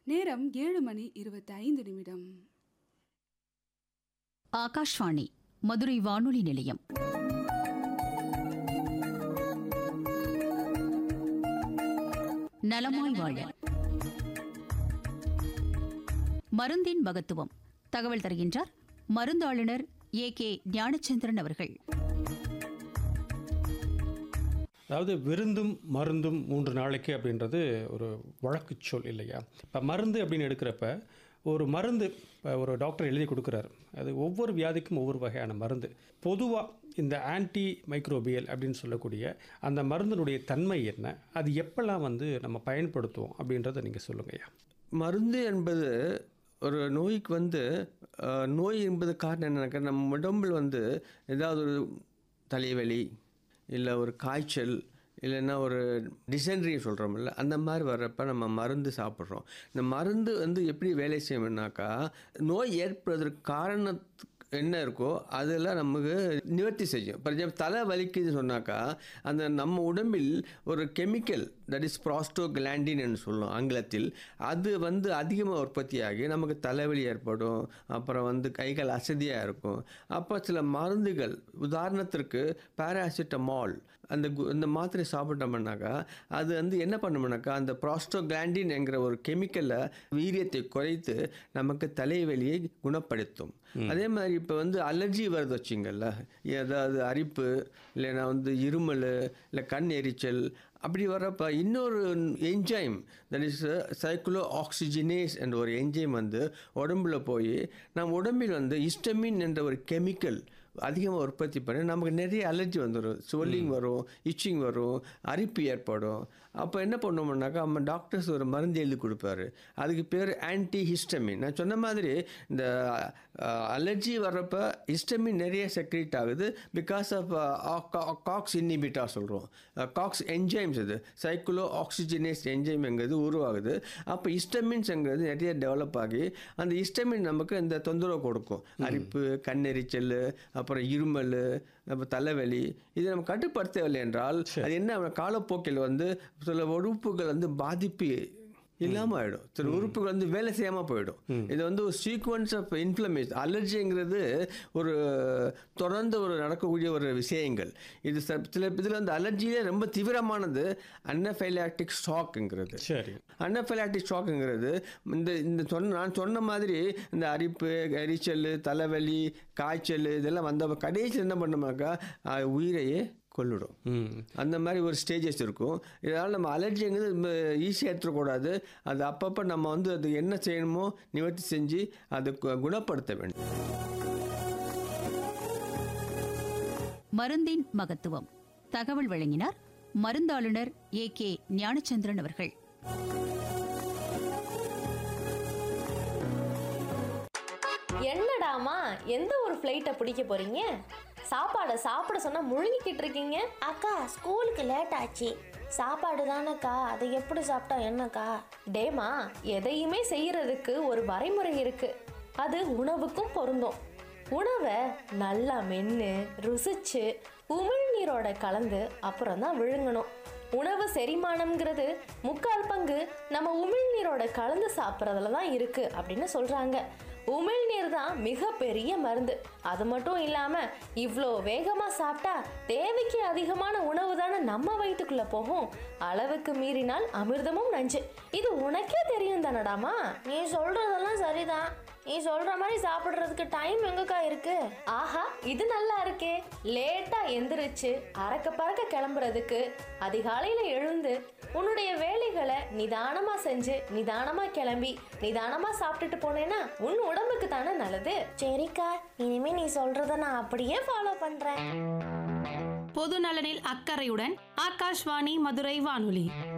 நேரம் ஏழு மணி இருபத்தைந்து நிமிடம் ஆகாஷ்வாணி மதுரை வானொலி நிலையம் நலமாய் வாழ மருந்தின் மகத்துவம் தகவல் தருகின்றார் மருந்தாளுநர் ஏ கே ஞானச்சந்திரன் அவர்கள் அதாவது விருந்தும் மருந்தும் மூன்று நாளைக்கு அப்படின்றது ஒரு வழக்குச் சொல் இல்லையா இப்போ மருந்து அப்படின்னு எடுக்கிறப்ப ஒரு மருந்து இப்போ ஒரு டாக்டர் எழுதி கொடுக்குறாரு அது ஒவ்வொரு வியாதிக்கும் ஒவ்வொரு வகையான மருந்து பொதுவாக இந்த ஆன்டி மைக்ரோபியல் அப்படின்னு சொல்லக்கூடிய அந்த மருந்தினுடைய தன்மை என்ன அது எப்பெல்லாம் வந்து நம்ம பயன்படுத்துவோம் அப்படின்றத நீங்கள் சொல்லுங்கய்யா மருந்து என்பது ஒரு நோய்க்கு வந்து அஹ், நோய் என்பது காரணம் என்னன்னாக்கா நம்ம உடம்பில் வந்து ஏதாவது ஒரு தலைவலி இல்லை ஒரு காய்ச்சல் இல்லைன்னா ஒரு டிசென்ட்ரி சொல்கிறோம்ல அந்த மாதிரி வர்றப்ப நம்ம மருந்து சாப்பிட்றோம் இந்த மருந்து வந்து எப்படி வேலை செய்யணும்னாக்கா நோய் ஏற்படுவதற்கு காரணத்துக்கு என்ன இருக்கோ அதெல்லாம் நமக்கு நிவர்த்தி செய்யும் ஃபார் எக்ஸாம்பிள் தலை வலிக்குதுன்னு சொன்னாக்கா அந்த நம்ம உடம்பில் ஒரு கெமிக்கல் தட் இஸ் ப்ராஸ்டோ கிளாண்டின்னு சொல்லுவோம் ஆங்கிலத்தில் அது வந்து அதிகமாக உற்பத்தியாகி நமக்கு தலைவலி ஏற்படும் அப்புறம் வந்து கைகள் அசதியாக இருக்கும் அப்போ சில மருந்துகள் உதாரணத்திற்கு பேராசிட்டமால் அந்த கு- அந்த மாத்திரை சாப்பிட்டோம்னாக்கா அது வந்து என்ன பண்ணும்னாக்கா அந்த ப்ராஸ்டோகிளாண்டின் என்கிற ஒரு கெமிக்கலை வீரியத்தை குறைத்து நமக்கு தலைவலியை குணப்படுத்தும் அதே மாதிரி இப்போ வந்து அலர்ஜி வருது வச்சிங்கல்ல ஏதாவது அரிப்பு இல்லைன்னா வந்து இருமல் இல்லை கண் எரிச்சல் அப்படி வர்றப்ப இன்னொரு enzyme that is cyclooxygenase என்ற ஒரு என்ஜைம் வந்து உடம்புல போய் நம்ம உடம்பில் வந்து ஹிஸ்டமின் என்ற ஒரு கெமிக்கல் அதிகமாக உற்பத்தி பண்ணி நமக்கு நிறைய அலர்ஜி வந்துடும் ஸ்வெல்லிங் வரும் இச்சிங் வரும் அரிப்பு ஏற்படும் அப்போ என்ன பண்ணுவோம்னாக்கா நம்ம டாக்டர்ஸ் ஒரு மருந்து எழுதி கொடுப்பாரு அதுக்கு பேர் ஆன்டி ஹிஸ்டமின் நான் சொன்ன மாதிரி இந்த அலர்ஜி வர்றப்ப ஹிஸ்டமின் நிறைய செக்ரேட் ஆகுது பிகாஸ் ஆஃப் காக்ஸ் இன்னிபிட்டா சொல்கிறோம் காக்ஸ் என்ஜைம்ஸ் இது சைக்குலோ ஆக்சிஜனேஸ் என்ஜைம்ங்கிறது உருவாகுது அப்போ ஹிஸ்டமின்ஸ்ங்கிறது நிறைய டெவலப் ஆகி அந்த ஹிஸ்டமின் நமக்கு இந்த தொந்தரவு கொடுக்கும் அரிப்பு கண்ணெரிச்சல் அப்புறம் இருமல் அப்புறம் தலைவலி இதை நம்ம கட்டுப்படுத்தவில்லை என்றால் அது என்ன காலப்போக்கில் வந்து சில உறுப்புகள் வந்து பாதிப்பு இல்லாமல் ஆகிடும் சில உறுப்புகள் வந்து வேலை செய்யாமல் போயிடும் இது வந்து ஒரு சீக்வன்ஸ் ஆஃப் இன்ஃப்ளமேஷன் அலர்ஜிங்கிறது ஒரு தொடர்ந்து ஒரு நடக்கக்கூடிய ஒரு விஷயங்கள் இது ச- சில இதில் வந்து அலர்ஜியிலே ரொம்ப தீவிரமானது அன்னஃபைலாக்டிக் ஷாக்குங்கிறது சரி அன்னஃபைலாக்டிக் ஷாக்குங்கிறது இந்த இந்த சொன்ன நான் சொன்ன மாதிரி இந்த அரிப்பு எரிச்சல் தலைவலி காய்ச்சல் இதெல்லாம் வந்த கடைசி என்ன பண்ணோம்னாக்கா அஹ், உயிரையே கொள்ளிடும் ம் அந்த மாதிரி ஒரு ஸ்டேஜஸ் இருக்கும் இதனால் நம்ம அலர்ஜிங்கிறது ஈஸியாக எடுத்துக்கூடாது அது அப்பப்போ நம்ம வந்து அது என்ன செய்யணுமோ நிவர்த்தி செஞ்சு அதை கு- குணப்படுத்த வேண்டும் மருந்தின் மகத்துவம் தகவல் வழங்கினார் மருந்தாளுநர் ஏ கே ஞானச்சந்திரன் அவர்கள் என்னடாமா எந்த ஒரு ஃப்ளைட்டை பிடிக்க போறீங்க சாப்பாடை சாப்பிட சொன்னா முழுங்கிக்கிட்டு இருக்கீங்க அக்கா ஸ்கூலுக்கு லேட் ஆச்சு சாப்பாடு தானேக்கா அதை எப்படி சாப்பிட்டா என்னக்கா டேமா எதையுமே செய்யறதுக்கு ஒரு வரைமுறை இருக்கு அது உணவுக்கும் பொருந்தும் உணவை நல்லா மென்று ருசிச்சு உமிழ்நீரோட கலந்து அப்புறம் தான் விழுங்கணும் உணவு செரிமானம்ங்கிறது முக்கால் பங்கு நம்ம உமிழ்நீரோட கலந்து சாப்பிட்றதுல தான் இருக்கு அப்படின்னு சொல்றாங்க உமிழ்நீர் தான் மிகப்பெரிய மருந்து அது மட்டும் இல்லாம இவ்வளோ வேகமா சாப்பிட்டா தேவைக்கு அதிகமான உணவு தானே நம்ம வயிற்றுக்குள்ள போகும் அளவுக்கு மீறினால் அமிர்தமும் நஞ்சு இது உனக்கே தெரியும் தானடாமா நீ சொல்றதெல்லாம் சரிதான் நீ சொல்ற மாதிரி சாப்பிடுறதுக்கு டைம் எங்கக்கா இருக்கு ஆஹா இது நல்லா இருக்கே லேட்டா எந்திரிச்சு அறக்க பறக்க கிளம்புறதுக்கு அதிகாலையில எழுந்து உன்னுடைய வேலைகளை நிதானமா செஞ்சு நிதானமா கிளம்பி நிதானமா சாப்பிட்டுட்டு போனேன்னா உன் உடம்புக்கு தானே நல்லது சரிக்கா இனிமே நீ சொல்றத நான் அப்படியே ஃபாலோ பண்றேன் பொது நலனில் அக்கறையுடன் ஆகாஷ்வாணி மதுரை வானொலி